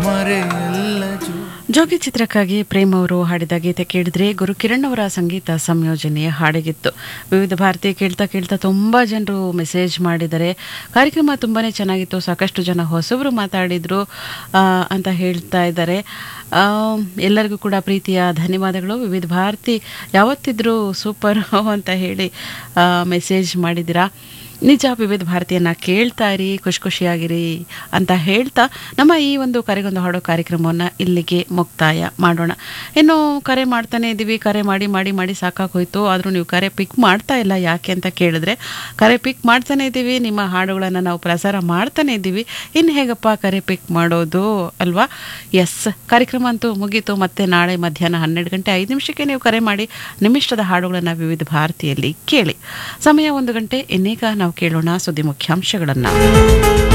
ಮರೆಯಲ್ಲ ಜೋ ಜೋಗಿ ಚಿತ್ರಕ್ಕಾಗಿ ಪ್ರೇಮ್ ಅವರು ಹಾಡಿದ ಗೀತೆ ಕೇಳಿದ್ರೆ ಗುರು ಕಿರಣ್ ಅವರ ಸಂಗೀತ ಸಂಯೋಜನೆಯ ಹಾಡಿಗಿತ್ತು ವಿವಿಧ ಭಾರತಿ ಕೇಳ್ತಾ ಕೇಳ್ತಾ ತುಂಬ ಜನರು ಮೆಸೇಜ್ ಮಾಡಿದ್ದಾರೆ ಕಾರ್ಯಕ್ರಮ ತುಂಬಾ ಚೆನ್ನಾಗಿತ್ತು ಸಾಕಷ್ಟು ಜನ ಹೊಸಬರು ಮಾತಾಡಿದ್ರು ಆ, ಅಂತ ಹೇಳ್ತಾ ಇದ್ದಾರೆ ಆ, ಎಲ್ಲರಿಗೂ ಕೂಡ ಪ್ರೀತಿಯ ಧನ್ಯವಾದಗಳು ವಿವಿಧ ಭಾರತಿ ಯಾವತ್ತಿದ್ರೂ ಸೂಪರ್ ಅಂತ ಹೇಳಿ ಮೆಸೇಜ್ ಮಾಡಿದ್ದೀರಾ ನಿಜ ವಿವಿಧ ಭಾರತಿಯನ್ನ ಕೇಳ್ತಾ ಇರಿ ಖುಷಿ ಖುಷಿಯಾಗಿರಿ ಅಂತ ಹೇಳ್ತಾ ನಮ್ಮ ಈ ಒಂದು ಕರೆಗೊಂದು ಹಾಡೋ ಕಾರ್ಯಕ್ರಮವನ್ನು ಇಲ್ಲಿಗೆ ಮುಕ್ತಾಯ ಮಾಡೋಣ ಇನ್ನು ಕರೆ ಮಾಡ್ತಾನೆ ಇದ್ದೀವಿ ಕರೆ ಮಾಡಿ ಮಾಡಿ ಮಾಡಿ ಸಾಕಾಗೋಯ್ತು ಆದರೂ ನೀವು ಕರೆ ಪಿಕ್ ಮಾಡ್ತಾ ಇಲ್ಲ ಯಾಕೆ ಅಂತ ಕೇಳಿದ್ರೆ ಕರೆ ಪಿಕ್ ಮಾಡ್ತಾನೆ ಇದ್ದೀವಿ ನಿಮ್ಮ ಹಾಡುಗಳನ್ನು ನಾವು ಪ್ರಸಾರ ಮಾಡ್ತಾನೆ ಇದ್ದೀವಿ ಇನ್ನು ಹೇಗಪ್ಪ ಕರೆ ಪಿಕ್ ಮಾಡೋದು ಅಲ್ವಾ ಎಸ್ ಕಾರ್ಯಕ್ರಮ ಅಂತೂ ಮುಗೀತು ಮತ್ತೆ ನಾಳೆ ಮಧ್ಯಾಹ್ನ ಹನ್ನೆರಡು ಗಂಟೆ ಐದು ನಿಮಿಷಕ್ಕೆ ನೀವು ಕರೆ ಮಾಡಿ ನಿಮ್ಮಿಷ್ಟದ ಹಾಡುಗಳನ್ನು ವಿವಿಧ ಭಾರತಿಯಲ್ಲಿ ಕೇಳಿ ಸಮಯ ಒಂದು ಗಂಟೆ ಇನ್ನೀಗ ನಾವು ಕೇಳೋಣ ಸುದ್ದಿ ಮುಖ್ಯಾಂಶಗಳನ್ನು